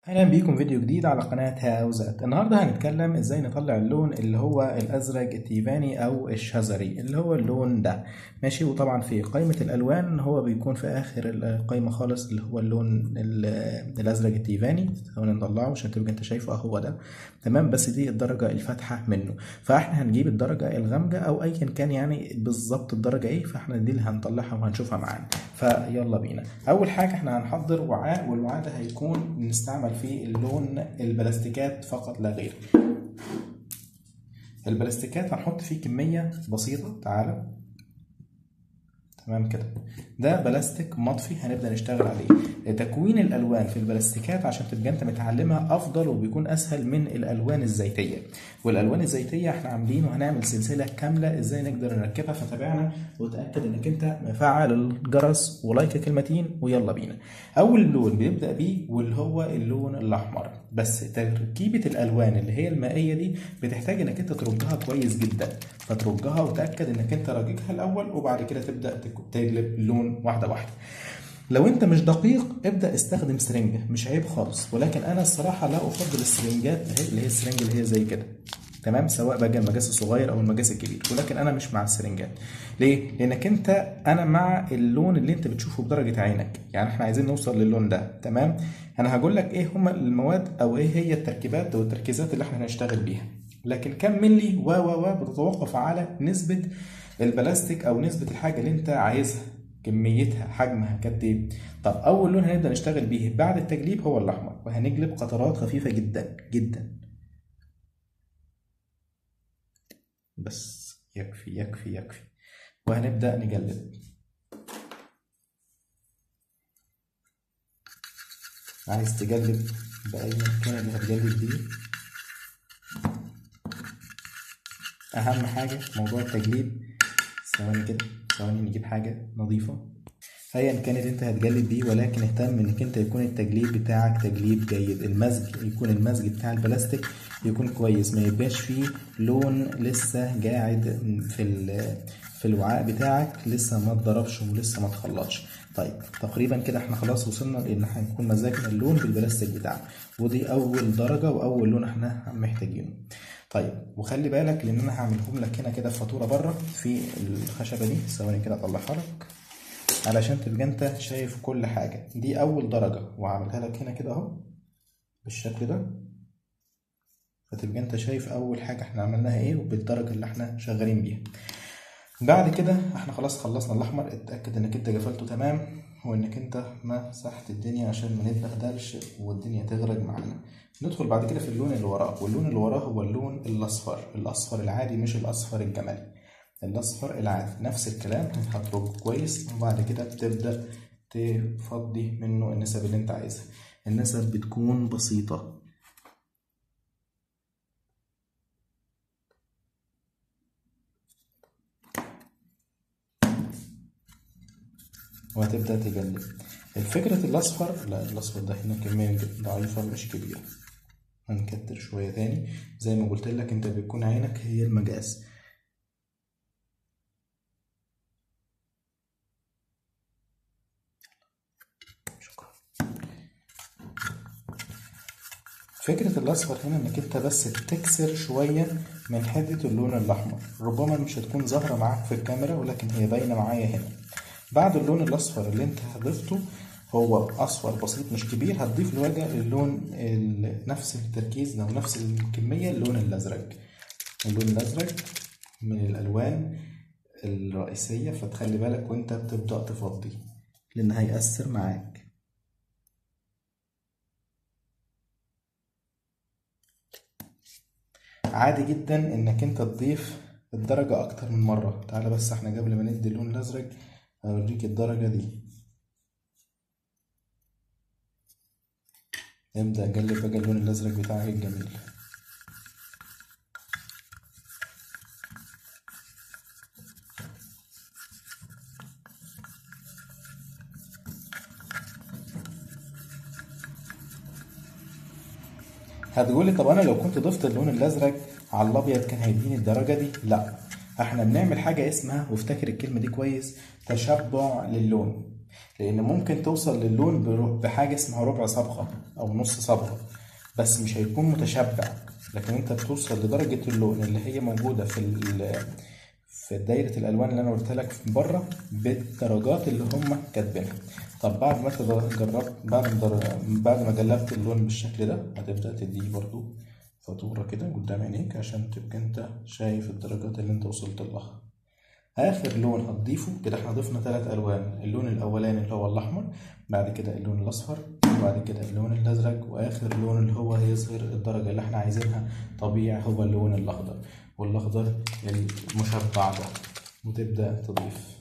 اهلا بيكم فيديو جديد على قناة هاوزات النهاردة هنتكلم ازاي نطلع اللون اللي هو الازرق التيفاني او الشذري اللي هو اللون ده ماشي وطبعا في قائمة الالوان هو بيكون في اخر القائمة خالص اللي هو اللون ال- الازرق التيفاني ثواني نطلعه عشان تبقى انت شايفه اهو ده تمام بس دي الدرجة الفاتحة منه فاحنا هنجيب الدرجة الغامقة او ايا كان يعني بالظبط الدرجة ايه فاحنا دي اللي هنطلعها وهنشوفها معانا فيلا بينا اول حاجة احنا هنحضر وعاء والوعاء ده هيكون نستعمل فيه اللون البلاستيكات فقط لا غير البلاستيكات هنحط فيه كمية بسيطة تعالى تمام كده ده بلاستيك مطفي هنبدأ نشتغل عليه تكوين الألوان في البلاستيكات عشان تبقى أنت متعلمها أفضل وبيكون أسهل من الألوان الزيتية والألوان الزيتية احنا عاملين وهنعمل سلسلة كاملة إزاي نقدر نركبها فتابعنا وتأكد إنك أنت مفعل الجرس ولايك كلمتين ويلا بينا أول لون بيبدأ بيه واللي هو اللون الأحمر بس تركيبة الألوان اللي هي المائية دي بتحتاج إنك أنت ترجها كويس جدا فترجها وتأكد إنك أنت راجعها الأول وبعد كده تبدأ تقلب لون واحدة واحدة لو انت مش دقيق ابدا استخدم سرنجه مش عيب خالص ولكن انا الصراحه لا افضل السرنجات اللي هي السرنجه اللي هي زي كده تمام سواء بقى المقاس الصغير او المقاس الكبير ولكن انا مش مع السرنجات ليه لانك انت انا مع اللون اللي انت بتشوفه بدرجه عينك يعني احنا عايزين نوصل للون ده تمام انا هقول لك ايه هما المواد او ايه هي التركيبات او التركيزات اللي احنا هنشتغل بيها لكن كم ملي و و و بتتوقف على نسبه البلاستيك او نسبه الحاجه اللي انت عايزها كميتها حجمها قد ايه طب اول لون هنبدا نشتغل بيه بعد التجليب هو الاحمر وهنجلب قطرات خفيفه جدا جدا بس يكفي يكفي يكفي وهنبدا نجلب عايز تجلب باي مكان اللي هتجلب بيه اهم حاجه موضوع التجليب ثواني كده ثواني نجيب حاجة نظيفة ايا كانت انت هتجلب بيه ولكن اهتم انك انت يكون التجليب بتاعك تجليب جيد المزج يكون المزج بتاع البلاستيك يكون كويس ما يبقاش فيه لون لسه قاعد في في الوعاء بتاعك لسه ما اتضربش ولسه ما اتخلطش طيب تقريبا كده احنا خلاص وصلنا لان هنكون مزجنا اللون بالبلاستيك بتاعنا ودي اول درجة واول لون احنا محتاجينه طيب وخلي بالك لان انا هعملهم لك هنا كده في فاتوره بره في الخشبه دي ثواني كده اطلعها لك علشان تبقى انت شايف كل حاجه دي اول درجه وهعملها لك هنا كده اهو بالشكل ده فتبقى انت شايف اول حاجه احنا عملناها ايه وبالدرجه اللي احنا شغالين بيها بعد كده احنا خلاص خلصنا الاحمر اتاكد انك انت قفلته تمام وانك انت مسحت الدنيا عشان ما نتبهدلش والدنيا تغرق معانا ندخل بعد كده في اللون اللي وراه واللون اللي وراه هو اللون الاصفر الاصفر العادي مش الاصفر الجمالي الاصفر العادي نفس الكلام هترج كويس وبعد كده بتبدا تفضي منه النسب اللي انت عايزها النسب بتكون بسيطه وهتبدأ تجلب الفكرة الأصفر لا الأصفر ده هنا كمية ضعيفة مش كبيرة هنكتر شوية تاني زي ما قلت لك انت بيكون عينك هي المقاس شكرا فكرة الأصفر هنا إنك أنت بس تكسر شوية من حدة اللون الأحمر ربما مش هتكون ظاهرة معاك في الكاميرا ولكن هي باينة معايا هنا بعد اللون الاصفر اللي انت ضفته هو اصفر بسيط مش كبير هتضيف الوجه اللون نفس التركيز او نفس الكميه اللون الازرق اللون الازرق من الالوان الرئيسيه فتخلي بالك وانت بتبدا تفضي لان هيأثر معاك عادي جدا انك انت تضيف الدرجة أكتر من مرة تعالى بس احنا قبل ما ندي اللون الأزرق هوريك الدرجة دي ابدأ قلب بقى اللون الأزرق بتاعك الجميل هتقولي طب أنا لو كنت ضفت اللون الأزرق على الأبيض كان هيديني الدرجة دي؟ لأ احنا بنعمل حاجة اسمها وافتكر الكلمة دي كويس تشبع للون لان ممكن توصل للون برو- بحاجه اسمها ربع صبغه او نص صبغه بس مش هيكون متشبع لكن انت بتوصل لدرجه اللون اللي هي موجوده في ال- في دايره الالوان اللي انا قلت لك بره بالدرجات اللي هم كاتبينها طب بعد ما انت جربت بعد ما در- بعد ما جلبت اللون بالشكل ده هتبدا تديه برضو فاتوره كده قدام عينيك عشان تبقى انت شايف الدرجات اللي انت وصلت لها اخر لون هتضيفه كده احنا ضفنا ثلاث الوان اللون الاولاني اللي هو الاحمر بعد كده اللون الاصفر وبعد كده اللون الازرق واخر لون اللي هو هيظهر الدرجه اللي احنا عايزينها طبيعي هو اللون الاخضر والاخضر المشبع ده وتبدا تضيف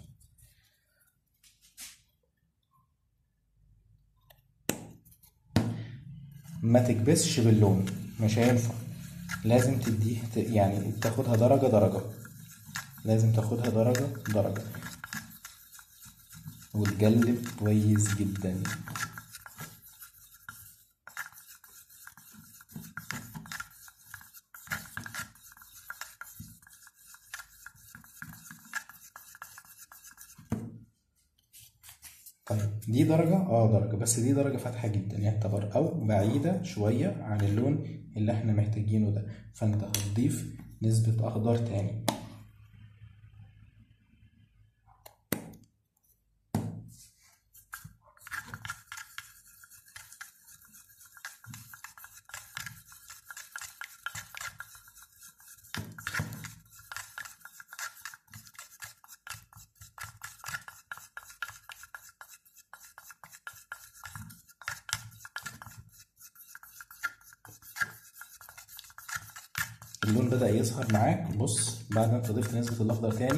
ما تكبسش باللون مش هينفع لازم تديه ت- يعني تاخدها درجه درجه لازم تاخدها درجة درجة وتقلب كويس جدا طيب دي درجة اه درجة بس دي درجة فاتحة جدا يعتبر او بعيدة شوية عن اللون اللي احنا محتاجينه ده فانت هتضيف نسبة اخضر تاني اللون بدأ يظهر معاك بص بعد ما انت ضفت نسبة الأخضر تاني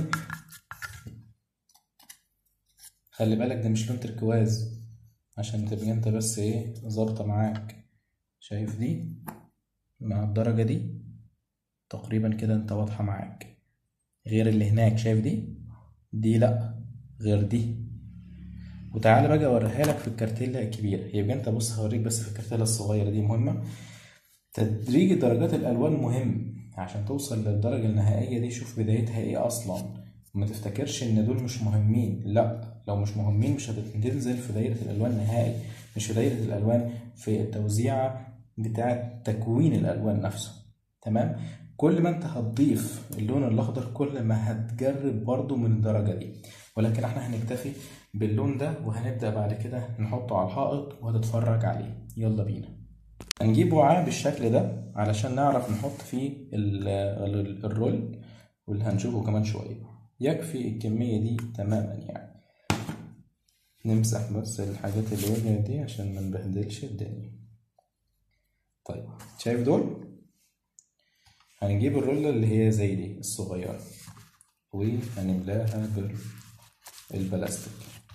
خلي بالك ده مش لون تركواز عشان تبقى انت بس ايه ظابطة معاك شايف دي مع الدرجة دي تقريبا كده انت واضحة معاك غير اللي هناك شايف دي دي لأ غير دي وتعالى بقى اوريها لك في الكارتيلا الكبيرة يبقى انت بص هوريك بس في الكارتيلا الصغيرة دي مهمة تدريج درجات الألوان مهم عشان توصل للدرجة النهائية دي شوف بدايتها ايه أصلا وما تفتكرش إن دول مش مهمين لأ لو مش مهمين مش هتنزل في دايرة الألوان نهائي مش في دايرة الألوان في التوزيعة بتاعة تكوين الألوان نفسه تمام كل ما انت هتضيف اللون الأخضر كل ما هتجرب برضو من الدرجة دي ولكن احنا هنكتفي باللون ده وهنبدأ بعد كده نحطه على الحائط وهتتفرج عليه يلا بينا هنجيب وعاء بالشكل ده علشان نعرف نحط فيه ال- ال- الرول واللي هنشوفه كمان شوية يكفي الكمية دي تماما يعني نمسح بس الحاجات اللي وقعت دي عشان ما نبهدلش الدنيا طيب شايف دول هنجيب الرولة اللي هي زي دي الصغيرة وهنملاها بالبلاستيك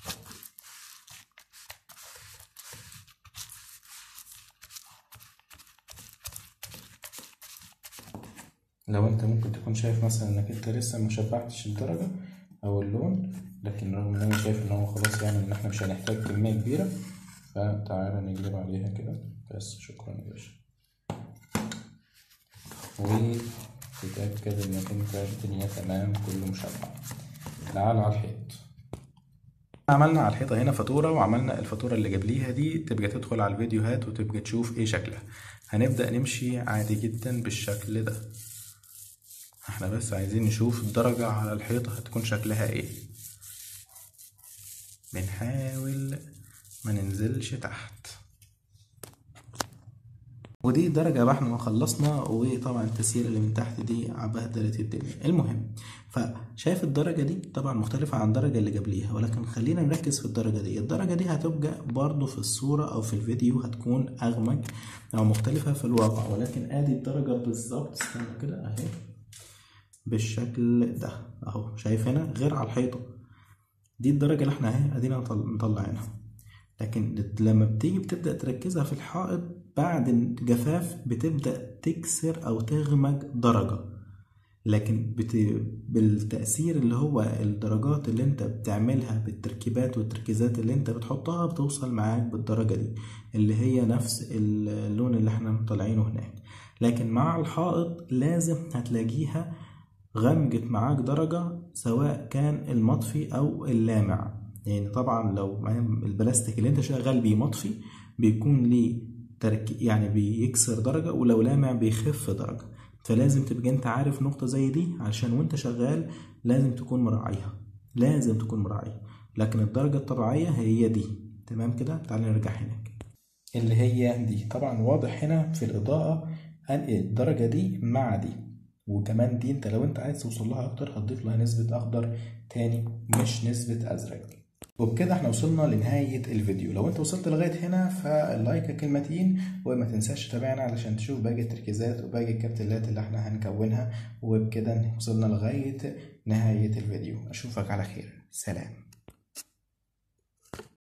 لو انت ممكن تكون شايف مثلا انك انت لسه ما شبعتش الدرجة او اللون لكن رغم ان انا شايف ان هو خلاص يعني ان احنا مش هنحتاج كمية كبيرة فتعالى نقلب عليها كده بس شكرا يا باشا وتتأكد انك انت الدنيا تمام كله مشبع تعال على الحيط عملنا على الحيطة هنا فاتورة وعملنا الفاتورة اللي قبليها دي تبقى تدخل على الفيديوهات وتبقى تشوف ايه شكلها هنبدأ نمشي عادي جدا بالشكل ده احنا بس عايزين نشوف الدرجة على الحيطة هتكون شكلها ايه بنحاول ما ننزلش تحت ودي درجة بقى احنا ما خلصنا وطبعا التسيير اللي من تحت دي بهدلت الدنيا المهم فشايف الدرجة دي طبعا مختلفة عن الدرجة اللي قبليها ولكن خلينا نركز في الدرجة دي الدرجة دي هتبقى برضو في الصورة أو في الفيديو هتكون أغمق أو مختلفة في الواقع ولكن ادي الدرجة بالظبط استنى كده اهي بالشكل ده اهو شايف هنا غير على الحيطة دي الدرجة اللي احنا اهي ادينا مطل- مطلعينها لكن لما بتيجي بتبدأ تركزها في الحائط بعد الجفاف بتبدأ تكسر أو تغمق درجة لكن بت... بالتأثير اللي هو الدرجات اللي انت بتعملها بالتركيبات والتركيزات اللي انت بتحطها بتوصل معاك بالدرجة دي اللي هي نفس اللون اللي احنا مطلعينه هناك لكن مع الحائط لازم هتلاقيها غمجت معاك درجة سواء كان المطفي أو اللامع يعني طبعا لو البلاستيك اللي انت شغال بيه مطفي بيكون ليه ترك يعني بيكسر درجة ولو لامع بيخف درجة فلازم تبقى انت عارف نقطة زي دي عشان وانت شغال لازم تكون مراعيها لازم تكون مراعيها لكن الدرجة الطبيعية هي دي تمام كده تعال نرجع هناك اللي هي دي طبعا واضح هنا في الإضاءة أنقل الدرجة دي مع دي وكمان دي انت لو انت عايز توصل لها اكتر هتضيف لها نسبة اخضر تاني مش نسبة ازرق وبكده احنا وصلنا لنهاية الفيديو لو انت وصلت لغاية هنا فاللايك كلمتين وما تنساش تتابعنا علشان تشوف باقي التركيزات وباقي الكابتلات اللي احنا هنكونها وبكده وصلنا لغاية نهاية الفيديو اشوفك على خير سلام